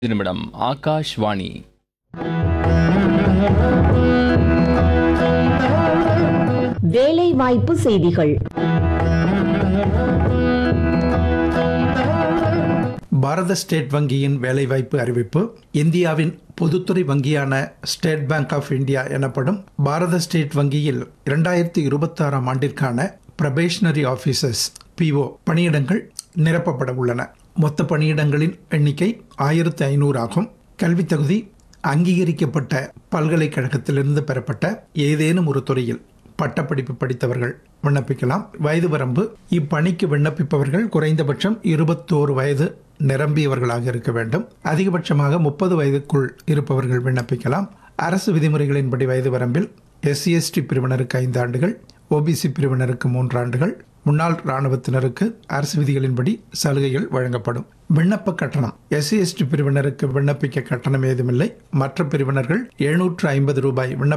நிமிடம் ஆகாஷ்வாணி வேலை வாய்ப்பு செய்திகள் பாரத ஸ்டேட் வங்கியின் வேலைவாய்ப்பு அறிவிப்பு இந்தியாவின் பொதுத்துறை வங்கியான ஸ்டேட் பேங்க் ஆஃப் இந்தியா எனப்படும் பாரத ஸ்டேட் வங்கியில் இரண்டாயிரத்தி இருபத்தாறாம் ஆண்டிற்கான ப்ரபேஷனரி ஆஃபீஸர்ஸ் பிஓ பணியிடங்கள் நிரப்பப்பட உள்ளன மொத்த பணியிடங்களின் எண்ணிக்கை ஆயிரத்தி ஐநூறு ஆகும் கல்வித் தகுதி அங்கீகரிக்கப்பட்ட பல்கலைக்கழகத்திலிருந்து பெறப்பட்ட ஏதேனும் ஒரு துறையில் பட்டப்படிப்பு படித்தவர்கள் விண்ணப்பிக்கலாம் வயது வரம்பு இப்பணிக்கு விண்ணப்பிப்பவர்கள் குறைந்தபட்சம் இருபத்தோரு வயது நிரம்பியவர்களாக இருக்க வேண்டும் அதிகபட்சமாக முப்பது வயதுக்குள் இருப்பவர்கள் விண்ணப்பிக்கலாம் அரசு விதிமுறைகளின்படி வயது வரம்பில் எஸ்சி எஸ்டி பிரிவினருக்கு ஐந்து ஆண்டுகள் ஓபிசி பிரிவினருக்கு மூன்று ஆண்டுகள் முன்னாள் இராணுவத்தினருக்கு அரசு விதிகளின்படி சலுகைகள் வழங்கப்படும் விண்ணப்ப கட்டணம் எஸ்சி எஸ்டி பிரிவினருக்கு விண்ணப்பிக்க கட்டணம் ஏதுமில்லை மற்ற பிரிவினர்கள் எழுநூற்று ஐம்பது ரூபாய் விண்ணப்ப